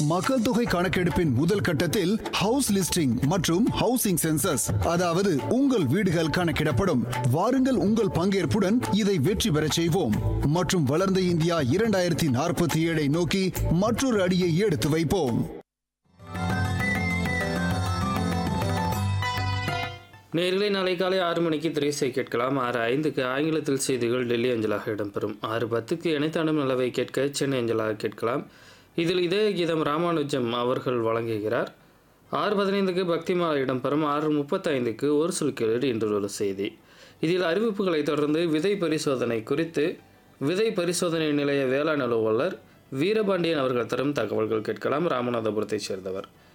மக்கள் தொகை கணக்கெடுப்பின் முதல் கட்டத்தில் ஹவுஸ் லிஸ்டிங் மற்றும் ஹவுசிங் சென்சஸ் அதாவது உங்கள் வீடுகள் கணக்கிடப்படும் வாருங்கள் உங்கள் பங்கேற்புடன் இதை வெற்றி பெறச் செய்வோம் மற்றும் வளர்ந்த இந்தியா இரண்டாயிரத்தி நாற்பத்தி ஏழை நோக்கி மற்றொரு அடியை எடுத்து வைப்போம் நேர்களை நாளை காலை ஆறு மணிக்கு திரைசை கேட்கலாம் ஆறு ஐந்துக்கு ஆங்கிலத்தில் செய்திகள் டெல்லி அஞ்சலாக இடம்பெறும் ஆறு பத்துக்கு இணைத்தாண்டும் நிலவை கேட்க சென்னை அஞ்சலாக கேட்கலாம் இதில் இதய கீதம் ராமானுஜம் அவர்கள் வழங்குகிறார் ஆறு பதினைந்துக்கு பக்திமாலை இடம்பெறும் ஆறு முப்பத்தைந்துக்கு ஒரு சொல் கேளு இன்று ஒரு செய்தி இதில் அறிவிப்புகளை தொடர்ந்து விதை பரிசோதனை குறித்து விதை பரிசோதனை நிலைய வேளாண் அலுவலர் வீரபாண்டியன் அவர்கள் தரும் தகவல்கள் கேட்கலாம் ராமநாதபுரத்தைச் சேர்ந்தவர்